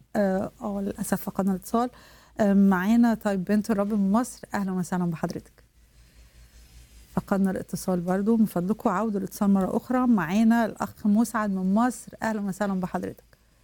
اه آه، للاسف فقدنا الاتصال آه، معانا طيب بنت الرب من مصر اهلا وسهلا بحضرتك فقدنا الاتصال برضو من فضلكم عودوا الاتصال مره اخرى معانا الاخ مسعد من مصر اهلا وسهلا بحضرتك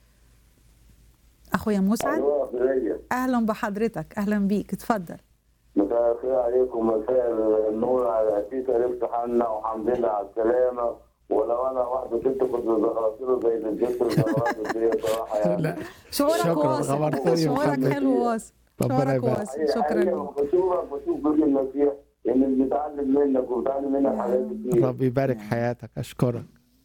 اخويا مسعد ايوه خيرية اهلا بحضرتك اهلا بيك اتفضل مساء الخير عليكم مساء النور على تيتا لبس حنا وحمد لله على السلامة ولو انا واحدة ست كنت زغرت له زي الجبت الزغرات دي صراحة يعني لا شعورك شكراً، واصل غمرتني شعورك محمد. حلو واصل ربنا شعورك يبارك. واصل حقيقة- شكرا حقيقة لك بشوفك بشوف كل المسيح ان اللي بيتعلم منك وبيتعلم منك حاجات كتير رب يبارك حياتك اشكرك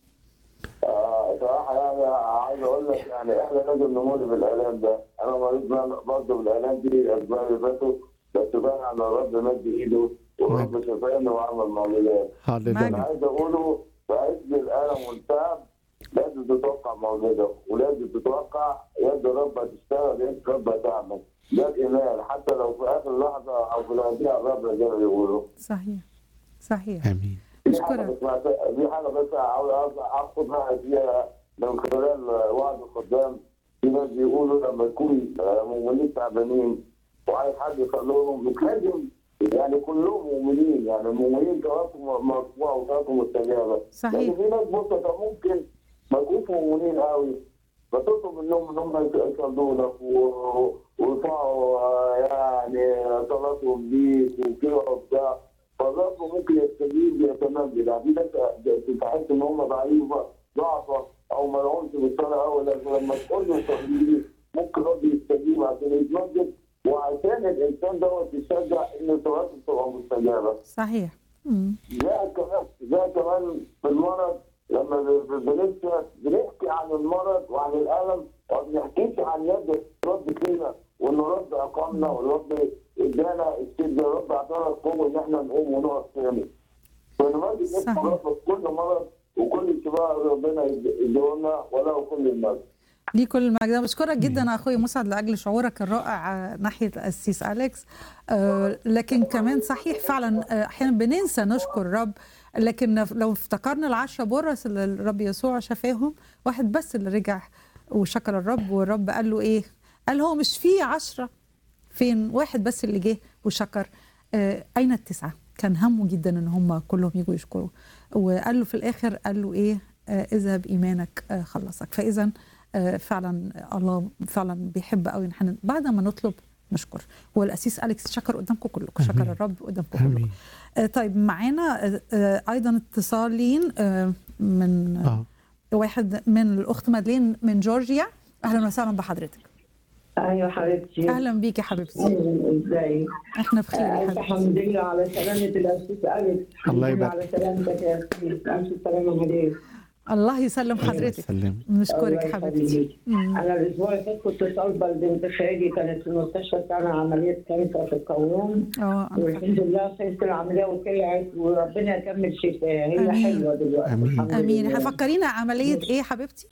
آه، صراحة يعني عايز اقول لك يعني احنا لازم نمر بالاعلام ده، انا مريض بقى- برضه بالاعلام دي الاسبوع اللي فاتوا بس بقى على الرب مد ايده ورب شفاني وعمل معجزات. مجد. انا هللويا عايز اقوله في عز الالم والتعب لازم تتوقع معجزه ولازم تتوقع يد الرب هتشتغل يد الرب هتعمل ده الايمان حتى لو في اخر لحظه او في الوديعه الرب زي ما بيقولوا. صحيح صحيح امين دي حاجه أشكرك. بس دي حاجه بس عاوز اخد معها فيها من خلال وعد الخدام في ناس بيقولوا لما يكون مؤمنين تعبانين وعايز حد يصليهم بيتهاجم يعني كلهم مؤمنين يعني المؤمنين صلاتهم مرفوعه وصلاتهم مستجابه صحيح. لكن في ناس بسطة ممكن ما يكونوش مؤمنين قوي فتطلب منهم ان هم يصلوا لك و- ويرفعوا آه، يعني صلاتهم ليك وكده وبتاع فالرب ممكن يستجيب يتمجد يعني في ناس تحس ان هم ضعيفه ضعفه او ما لهمش بالصلاه قوي لكن لما تقول له صلي لي ممكن الرب يستجيب عشان يتمجد وعشان الانسان دوت يشجع ان صلاته تبقى مستجابه. صحيح مم. زي كمان زي كمان في المرض لما ب- ب- بنحكي بنحكي عن المرض وعن الالم وما بنحكيش عن يد الرب فينا وان الرب اقامنا والرب ادانا الشده الرب اعطانا القوه ان احنا نقوم ونقف تاني. فنمجد اسم صحيح. الرب في كل مرض وكل شفاء ربنا يديهولنا وله كل المجد. ليه كل المجد أنا بشكرك جدا يا اخوي مسعد لاجل شعورك الرائع آه، ناحيه السيس اليكس آه، لكن كمان صحيح فعلا آه، احيانا بننسى نشكر الرب لكن لو افتكرنا العشرة برص اللي الرب يسوع شفاهم واحد بس اللي رجع وشكر الرب والرب قال له ايه قال هو مش في عشرة فين واحد بس اللي جه وشكر آه، اين التسعه كان همه جدا ان هم كلهم يجوا يشكروا وقال له في الاخر قال له ايه آه، اذهب ايمانك آه، خلصك فاذا آه، فعلا الله فعلا بيحب قوي ان احنا بعد ما نطلب نشكر والاسيس اليكس شكر قدامكم كلكم شكر آمين. الرب قدامكم كلكم امين آه، طيب معانا آه، آه، ايضا اتصالين آه، من اه واحد من الاخت مادلين من جورجيا اهلا وسهلا بحضرتك ايوه حبيبتي اهلا بيك يا حبيبتي ازاي احنا بخير يا الف حبيبتي حمد لله على سلامة الأسيس أليكس الله الحمد لله يبارك. على سلامتك يا أسيس ألف سلامة عليك الله يسلم حضرتك سلم نشكرك الله حبيبتي يخليك. مم. أنا الأسبوع اللي فات كنت طالبة لبنت خالي كانت في المستشفى بتعمل عملية كانسر في القولون اه أنا فاكرة. والحمد لله خلصت العملية وطلعت وربنا يكمل شفاها هي آمين. حلوة دلوقتي آمين. الحمد امين لله. فكرينا عمليه ايه يا حبيبتي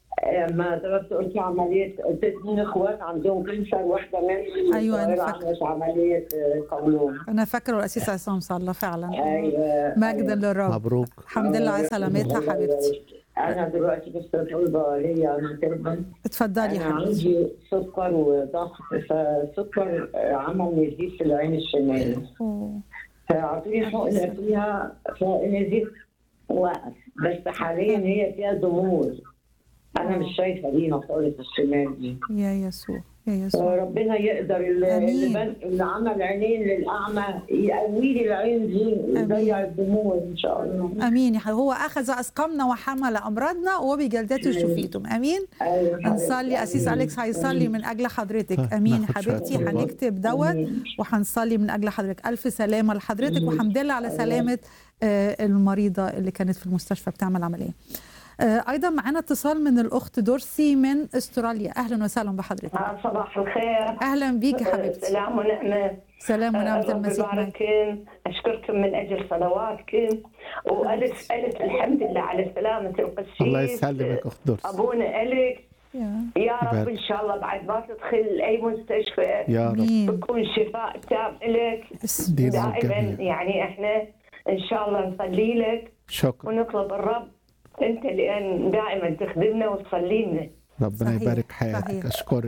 ما ضربت قلت عملية اتنين اخوات عندهم كانسر واحدة منهم أيوة، أنا الصغيرة فاكرة. عملت عملية آه، قولون انا فاكره الاسيس عصام صلى فعلا ايوه مجدا للرب مبروك الحمد لله على سلامتها حبيبتي انا دلوقتي بس طالبه ليا انا تقريبا اتفضلي يا انا حبيبتي عندي سكر وضغط فالسكر آه، عمل نزيف في العين الشمال أوه. فاعطوني حقنه فيها فالنزيف وقف بس حاليا هي فيها ضمور انا مش شايفه ليها خالص الشمال دي يا يسوع يا يسوع فربنا يقدر اللي, آمين. اللي, بن- اللي عمل عينين للاعمى يقوي لي العين دي ويضيع الدموع ان شاء الله امين يا حبيبي هو اخذ اسقامنا وحمل امراضنا وبجلدته شفيتم امين ايوه هنصلي اسيس اليكس هيصلي من اجل حضرتك طيب، امين يا ناخد شوية حبيبتي صلوات. هنكتب دوت وهنصلي من اجل حضرتك الف سلامه لحضرتك وحمد لله على سلامه آه، المريضه اللي كانت في المستشفى بتعمل عمليه آه، ايضا معانا اتصال من الاخت دورسي من استراليا اهلا وسهلا بحضرتك آه، صباح الخير اهلا بيك يا حبيبتي سلام ونعمة سلام ونعمه الرب المسيح معك يبارككم أشكركم من أجل صلواتكم وألف ألف الحمد لله على سلامة القسيس الله يسلمك اخت دورس أبونا أليك يا يا رب يبارك. إن شاء الله بعد ما تدخل أي مستشفى يا رب امين يكون شفاء تام لك اسم دينا دائما الجميع يعني احنا إن شاء الله نصلي لك شكرا ونطلب الرب أنت لأن دائما تخدمنا وتصلي لنا ربنا صحيح، يبارك حياتك صحيح. اشكرك